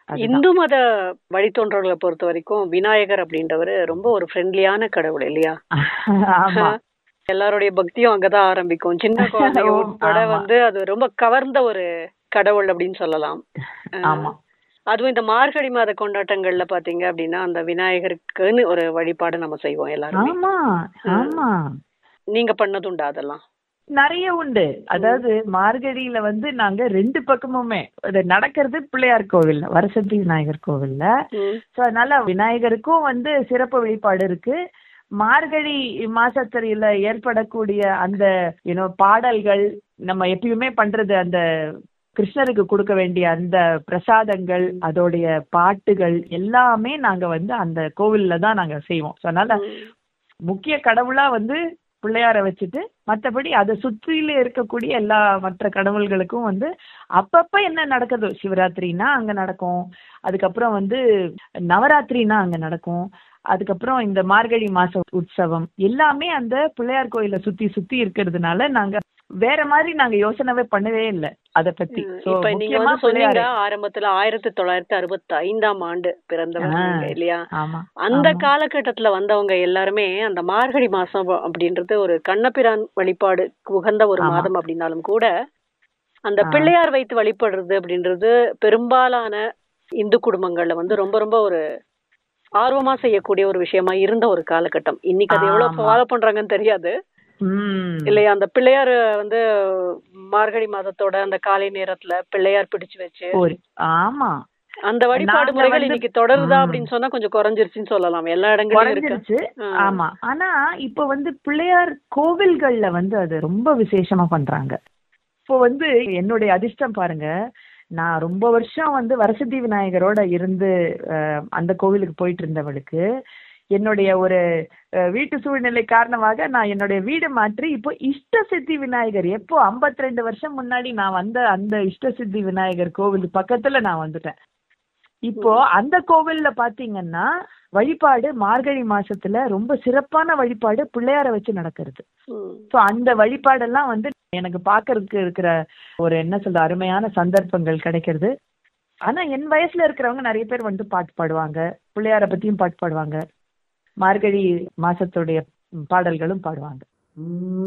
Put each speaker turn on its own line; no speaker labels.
அதுதான்.
இந்து மத வழித்தோன்றல்களை பொறுத்த வரைக்கும் விநாயகர் அப்படின்றவரு ரொம்ப ஒரு ஃப்ரெண்ட்லியான கடவுள் இல்லையா
ஆமா
எல்லாருடைய பக்தியும் அங்கதான் ஆரம்பிக்கும் சின்ன குழந்தைங்க
ஓ,
உட்பட
ஆமா.
வந்து அது ரொம்ப கவர்ந்த ஒரு கடவுள் அப்படின்னு சொல்லலாம் அஹ்,
ஆமா
அதுவும் இந்த மார்கழி மாத கொண்டாட்டங்கள்ல பாத்தீங்க அப்படின்னா அந்த விநாயகருக்குன்னு ஒரு வழிபாடு நம்ம செய்வோம் எல்லாருமே
ஆமா ஆமா
நீங்க பண்ணதுண்டா அதெல்லாம்
நிறைய உண்டு அதாவது மார்கழியில வந்து நாங்க ரெண்டு பக்கமுமே அது நடக்கிறது பிள்ளையார் கோவில் வரசத்தி விநாயகர் கோவில்ல
ம்,
சோ அதனால விநாயகருக்கும் வந்து சிறப்பு வழிபாடு இருக்கு மார்கழி மாசத்துல ஏற்படக்கூடிய அந்த யூனோ பாடல்கள் நம்ம எப்பயுமே பண்றது அந்த கிருஷ்ணருக்கு கொடுக்க வேண்டிய அந்த பிரசாதங்கள் அதோடைய பாட்டுகள் எல்லாமே நாங்க வந்து அந்த கோவில்ல தான் நாங்க செய்வோம் சோ அதனால
ம்,
முக்கிய கடவுளா வந்து பிள்ளையார வச்சுட்டு மத்தபடி அதை சுற்றில இருக்கக்கூடிய எல்லா மற்ற கடவுள்களுக்கும் வந்து அப்பப்ப என்ன நடக்குதோ சிவராத்திரினா அங்க நடக்கும் அதுக்கப்புறம் வந்து நவராத்திரினா அங்க நடக்கும் அதுக்கப்புறம் இந்த மார்கழி மாச உற்சவம் எல்லாமே அந்த பிள்ளையார் கோயில சுத்தி சுத்தி இருக்கிறதுனால நாங்க வேற மாதிரி நாங்க யோசனைவே பண்ணவே இல்லை அத பத்தி
ம்.
So,
இப்ப நீங்க
முக்கியமா
வந்து சொன்னீங்க
பிள்ளையாரு.
ஆரம்பத்துல ஆயிரத்தி தொள்ளாயிரத்தி அறுபத்தி ஐந்தாம் ஆண்டு பிறந்தவர்
ஆ.
நீங்க இல்லையா
ஆமா
அந்த
ஆமா.
காலகட்டத்துல வந்தவங்க எல்லாருமே அந்த மார்கழி மாசம் அப்படின்றது ஒரு கண்ணபிரான் வழிபாடு உகந்த ஒரு
ஆமா.
மாதம் அப்படின்னாலும் கூட அந்த
ஆ.
பிள்ளையார் வைத்து வழிபடுறது அப்படின்றது பெரும்பாலான இந்து குடும்பங்கள்ல வந்து ரொம்ப ரொம்ப ஒரு ஆர்வமா செய்யக்கூடிய ஒரு விஷயமா இருந்த ஒரு காலகட்டம் இன்னைக்கு அது எவ்வளவு
ஆமா.
ஃபாலோ பண்றாங்கன்னு தெரியாது
ம்.
இல்லையா அந்த பிள்ளையார் வந்து மார்கழி மாதத்தோட அந்த காலை நேரத்துல பிள்ளையார் பிடிச்சு வச்சு
ஒரு ஆமா
அந்த வழிபாடு
நாங்க
முறைகள்
வந்து-
இன்னைக்கு தொடருதா
ம்.
அப்படின்னு சொன்னா கொஞ்சம் குறைஞ்சிருச்சுன்னு சொல்லலாம் எல்லா இடங்களிலும் இருக்கு
குறைஞ்சிருச்சு
ஆ.
ஆமா ஆனா இப்ப வந்து பிள்ளையார் கோவில்கள்ல வந்து அது ரொம்ப விசேஷமா பண்றாங்க இப்போ வந்து என்னுடைய அதிர்ஷ்டம் பாருங்க நான் ரொம்ப வருஷம் வந்து வரசதி விநாயகரோட இருந்து அஹ், அந்த கோவிலுக்கு போயிட்டு இருந்தவளுக்கு என்னுடைய ஒரு அஹ், வீட்டு சூழ்நிலை காரணமாக நான் என்னுடைய வீடு மாற்றி இப்போ இஷ்ட சித்தி விநாயகர் எப்போ 52 ரெண்டு வருஷம் முன்னாடி நான் வந்த அந்த இஷ்ட சித்தி விநாயகர் கோவில் பக்கத்துல நான் வந்துட்டேன் இப்போ அந்த கோவில்ல பாத்தீங்கன்னா வழிபாடு மார்கழி மாசத்துல ரொம்ப சிறப்பான வழிபாடு பிள்ளையார வச்சு நடக்கிறது
ம்.
சோ அந்த வழிபாடெல்லாம் வந்து எனக்கு பாக்குறதுக்கு இருக்கிற ஒரு என்ன சொல்ற அருமையான சந்தர்ப்பங்கள் கிடைக்கிறது ஆனா என் வயசுல இருக்கிறவங்க நிறைய பேர் வந்து பாட்டு பாடுவாங்க பிள்ளையார பத்தியும் பாட்டு பாடுவாங்க மார்கழி மாசத்துடைய பாடல்களும் பாடுவாங்க